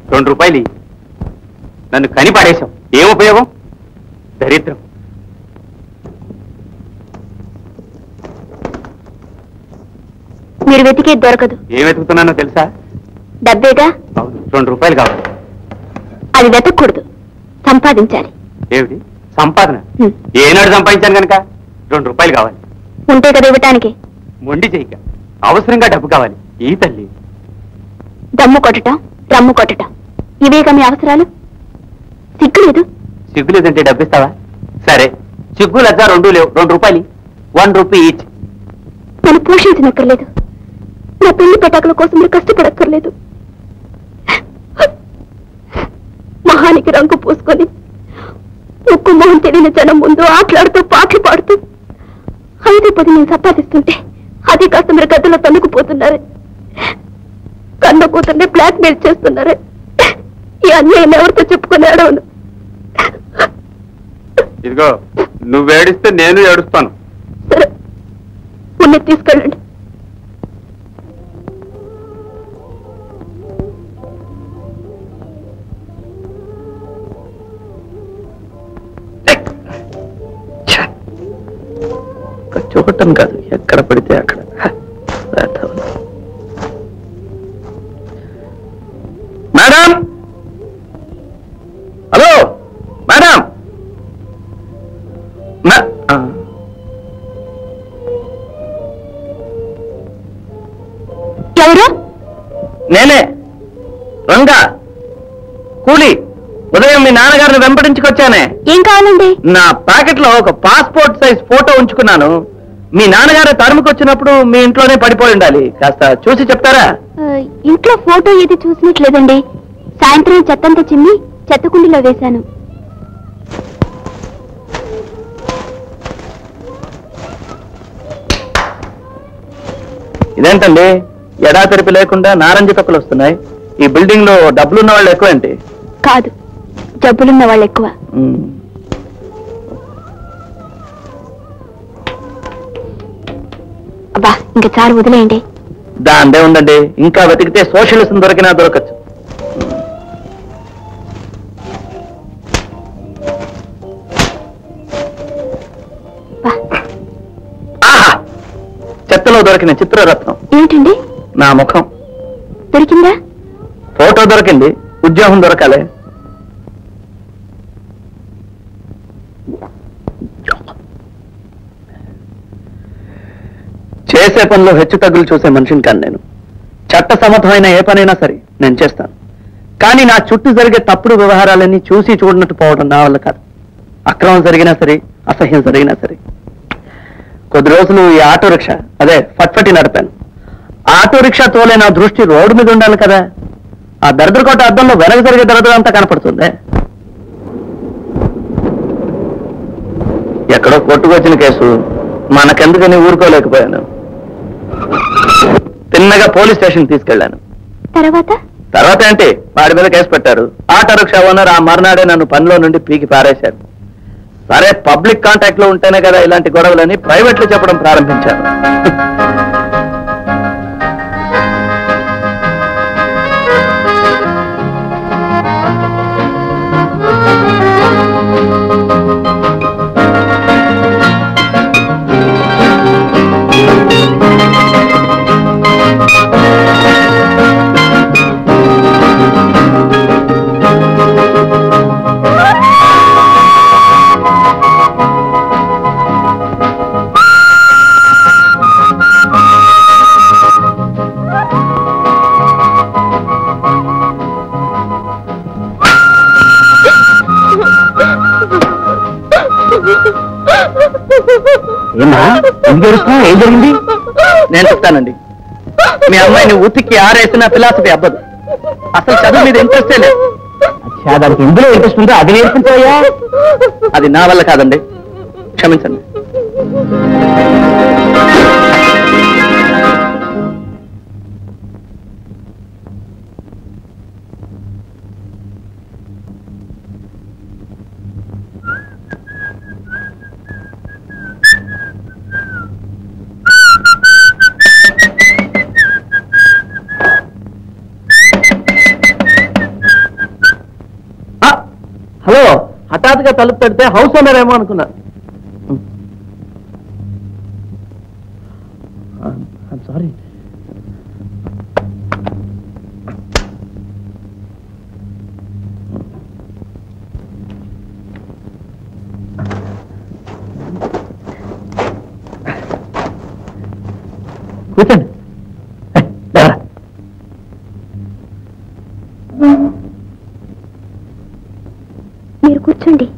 రెండు రూపాయలు ఇయ్యి. నన్ను కని పడేశాం ఏం ఉపయోగం దరిద్రం మీరు వెతికేది దొరకదు ఏం వెతుకుతున్నానో తెలుసా డబ్బేగా అవును రెండు రూపాయలు కావాలి అది వెతకూడదు సంపాదించాలి ఏమిటి సంపాదన హ్మ్. ఏనాడు సంపాదించాను కనుక రెండు రూపాయలు కావాలి ఉంటే కదా ఇవ్వటానికి మొండి చేయక అవసరంగా డబ్బు కావాలి ఈ తల్లి దమ్ము కొట్టటం రమ్ము కొట్టటం ఇవేగా మీ అవసరాలు సిగ్గులేదు సిగ్గు లేదంటే డబ్బు ఇస్తావా సరే సిగ్గు లజ్జ రెండు లేవు రెండు రూపాయలు వన్ రూపీ ఈచ్ నన్ను పోషించనక్కర్లేదు నా పెళ్లి పెటాకుల కోసం మీరు కష్టపడక్కర్లేదు మహానికి రంగు పూసుకొని ఉక్కు మొహం తెలియని జనం ముందు ఆటలాడుతూ పాటలు పాడుతూ ఐదు పది నేను సంపాదిస్తుంటే అది కాస్త మీరు గద్దలో తన్నుకుపోతున్నారు కన్న కూతుర్ని బ్లాక్ మెయిల్ చేస్తున్నారు ఈ అన్యాయం ఎవరితో చెప్పుకుని అడవను ఇదిగో నువ్వు ఏడిస్తే నేను ఏడుస్తాను సరే ఉన్నది తీసుకెళ్ళండి చూడటం కాదు ఎక్కడ పడితే అక్కడ హ, వేధవులు. మేడం హలో మేడం మే- ఆ. ఎవరు నేనే రంగా కూలి ఉదయం మీ నాన్నగారిని వెంబడించుకొచ్చానే ఏం కావాలండి నా ప్యాకెట్ లో ఒక పాస్పోర్ట్ సైజ్ ఫోటో ఉంచుకున్నాను మీ నాన్నగారు తరుముకొచ్చినప్పుడు మీ ఇంట్లోనే పడిపోయి ఉండాలి కాస్త చూసి చెప్తారా ఆ, ఇంట్లో ఫోటో ఏది చూసినట్లేదండి సాయంత్రం చెత్తంతా చిమ్మి చెత్త కుండీలో వేశాను ఇదేంటండి ఎడా తెరిపి లేకుండా నారంజ తొక్కలు వస్తున్నాయి ఈ బిల్డింగ్ లో డబ్బులున్న వాళ్ళు ఎక్కువ ఏంటి కాదు జబ్బులున్న వాళ్ళు ఎక్కువ ఉమ్. అబ్బా ఇంకా చాలు వదిలేయండి దాందే ఉందండి ఇంకా వెతికితే సోషలిజం దొరికినా దొరకచ్చు అబ్బా, ఆహా చెత్తలో దొరికిన చిత్రరత్నం ఏమిటండి నా ముఖం దొరికిందా ఫోటో దొరికింది ఉద్యోగం దొరకాలి చేసే పనిలో హెచ్చు తగ్గులు చూసే మనిషిని కాను నేను చట్ట సమర్థమైన ఏ పనైనా సరే నేను చేస్తాను కానీ నా చుట్టూ జరిగే తప్పుడు వ్యవహారాలన్నీ చూసి చూడనట్టు పోవడం నా వల్ల కాదు అక్రమం జరిగినా సరే అసహ్యం జరిగినా సరే కొద్ది రోజులు ఈ ఆటో రిక్షా అదే ఫట్ఫటి నడిపాను ఆటో రిక్షా తోలే నా దృష్టి రోడ్డు మీద ఉండాలి కదా ఆ దరిద్రకోట అద్దంలో వెనక జరిగే దరిద్రం అంతా కనపడుతుంది ఎక్కడో కొట్టుకొచ్చిన కేసు మనకెందుకని ఊరుకోలేకపోయాను తిన్నగా పోలీస్ స్టేషన్ తీసుకెళ్లాను తర్వాత తర్వాత ఏంటి వాడి మీద కేసు పెట్టారు ఆటో రిక్షా ఓనర్ ఆ మర్నాడే నన్ను పనిలో నుండి పీకి పారేశారు సరే పబ్లిక్ కాంటాక్ట్ లో ఉంటేనే కదా ఇలాంటి గొడవలని ప్రైవేట్ లో చెప్పడం ప్రారంభించారు ఏమా ఎందుకు ఏడుస్తున్నావు? ఏం జరిగింది నేను చెప్తానండి మీ అమ్మాయిని ఉతికి ఆరేసిన ఫిలాసఫీ అబ్బదు అసలు చదువు మీద ఇంట్రెస్టే లేదు దానికి ఎందులో ఇంట్రెస్ట్ ఉందో అది నేర్పించాయా అది నా వల్ల కాదండి క్షమించండి హలో హఠాత్తుగా తలుపు పెడితే హౌస్ ఓనర్ ఏమో అనుకున్నా సారీ కూర్చోండి ఏ, లేవరా. మీరు కూర్చోండి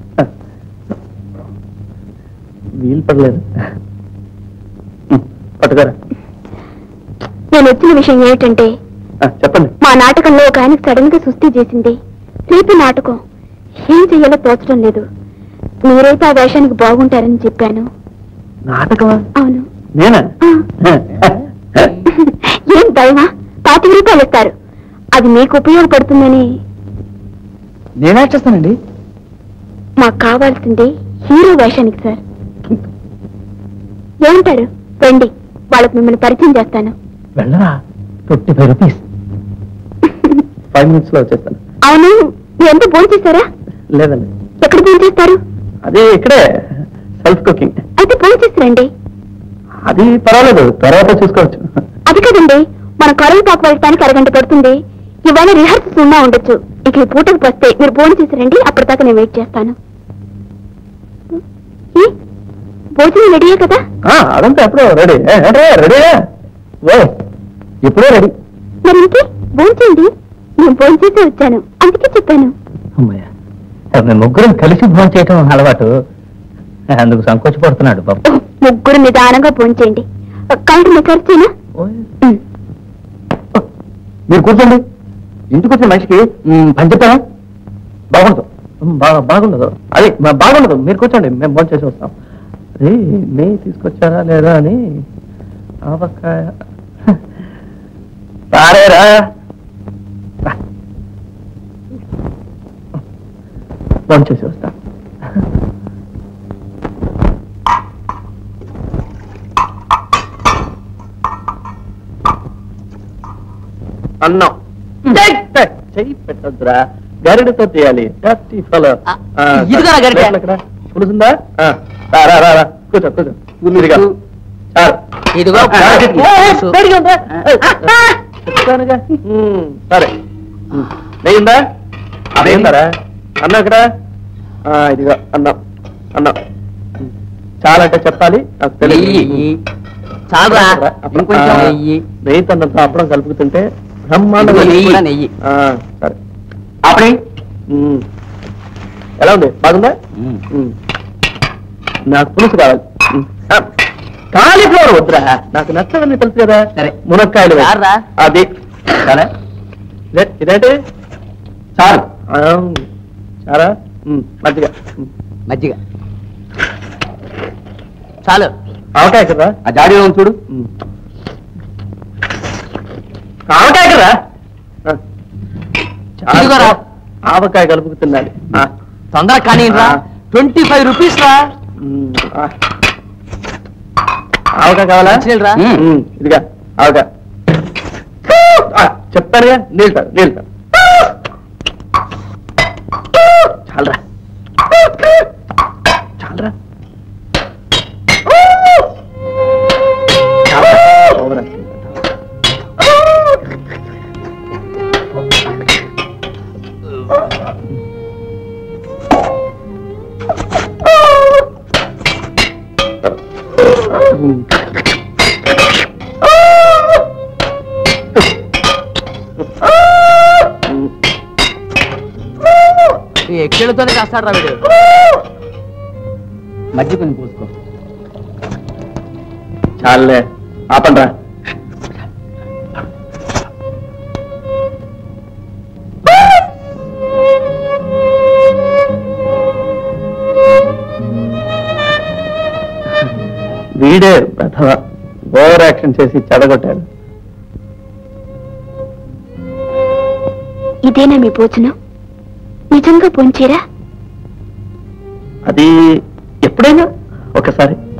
వీలు పడలేదు ఉమ్, పట్టుకోరా నేను వచ్చిన విషయం ఏమిటంటే ఆ, చెప్పండి మా నాటకంలో ఒక ఆయన సడన్ గా సుస్థి చేసింది రేపు నాటకం ఏం చెయ్యాలో తోచడం లేదు మీరైతే ఆ వేషానికి బాగుంటారని చెప్పాను నాటకమా అవును నేనా ఆ. ఏం దయమా పాతిక రూపాయలు ఇస్తారు అది మీకు ఉపయోగపడుతుందని నేనే చేస్తానండి మాకు కావాల్సింది హీరో వేషానికి సార్ ఏమంటారు రండి వాళ్ళకి మిమ్మల్ని పరిచయం చేస్తాను వెళ్ళరా twenty five rupees five minutes లో వచ్చేస్తాను అవును మీరు ఎంత భోజనం చేస్తారా లేదండి ఎక్కడ భోజనం చేస్తారు అది ఇక్కడే సెల్ఫ్ కుకింగ్ అయితే భోజనం చేస్తారండి అది పర్వాలేదు తర్వాత చూసుకోవచ్చు అది కదండి మన కరువు పాకు వెళ్ళటానికి అరగంట పడుతుంది ఇవాళ రిహార్సల్స్ ఉన్నా ఉండొచ్చు ఇక ఈ పూటకు వస్తే మీరు భోజనం చేసారండి అప్పటిదాకా నేను వెయిట్ చేస్తాను ఏ? భోజనం రెడీయే కదా ఆ, అదంతా ఎప్పుడో రెడీ రెడీ ఓ ఎప్పుడో రెడీ మరి ఇంకే భోంచేయండి నేను భోజనం చేసి వచ్చాను అందుకే చెప్పాను అమ్మయ్య మేము ముగ్గురం కలిసి భోజనం చేయటం అలవాటు అందుకు సంకోచపడుతున్నాడు బాబు ఓ, ముగ్గురు నిదానంగా భోంచేయండి కరెంట్ మీకు ఖర్చేనా మీరు కూర్చోండి ఇంటికి వచ్చిన మనిషికి మ్, పని చెప్పారా బాగుండదు మ్, బా- బాగుండదు అది బా- బాగుండదు మీరు కూర్చోండి మేము భోజనం చేసి వస్తాం అది నెయ్యి తీసుకొచ్చారా లేదా అని ఆవకాయ సారేరా రా. భోజనం చేసి వస్తాం అన్నం చెయ్యి పెట్టద్దురా గరిటతో తీయాలి డర్టీ ఫెలో ఆ, ఇదిగోరా గరిటె. పులుసుందా ఆ, రా రా రా రా కూర్చో కూర్చో కూర్చుగా చాలు ఇదిగో ఆ, పులుసు. ఆ, వేడిగా ఉందా? చెప్తానుగా ఉమ్, సరే ఉమ్, నెయ్యి ఉందా అదేందరా అన్నం ఇక్కడ ఆ, ఇదిగో అన్నం అన్నం ఉమ్, చాలంటే చెప్పాలి నాకు తెలియదు నెయ్యి. చాలురా ఇంకొంచెం ఆ, నెయ్యి నెయ్యి తన్నంత అప్పడం కలుపుతుంటే బ్రహ్మాండంగా ఇదిగో నెయ్యి. నెయ్యి. కూడా నెయ్యి. ఆ, సరే అప్పుడే ఎలా ఉంది బాగుందా ఉమ్. ఉమ్. నాకు పులుసు కావాలి ఉమ్. ఆ, కాలీఫ్లవర్ వద్దురా నాకు నచ్చదని తెలుసు కదా సరే. మునక్కాయలు వేయి. చాలురా. అది సరే ఇదే- ఇదేంటి చాలు ఆ, చారా ఉమ్, మజ్జిగ ఉమ్. మజ్జిగ చాలు ఆవకాయ కదా ఆ జాడీలో ఉంది చూడు ఉమ్. ఆవకాయ కదా ఆ. చాలు. ఇదిగోరా. ఆవకాయ కలుపుకు తినాలి ఆ. తొందరగా కానీ రా ఆ. ట్వంటీ ఫైవ్ రూపీస్ రా ఉమ్, ఆ. ఆవకాయ కావాలా మంచినీళ్ళు రా. ఉమ్, ఇదిగా ఆవకాయ ఆ, చెప్తానుగా నీళ్ళు తాగు, నీళ్ళు తాగు. చాలరా చాలరా చాలరా. Over acting. ఉమ్. ఉమ్. ఈ ఎక్కిళ్ళతోనే కాస్తాడు రా వీడు మజ్జిగ కొంచెం పోసుకో చాలే ఆపండ్రా వీడే ప్రథమ ఓవర్ యాక్షన్ చేసి చెడగొట్టాడు ఇదేనా మీ భోజనం నిజంగా భోంచేరా అది ఎప్పుడైనా ఒకసారి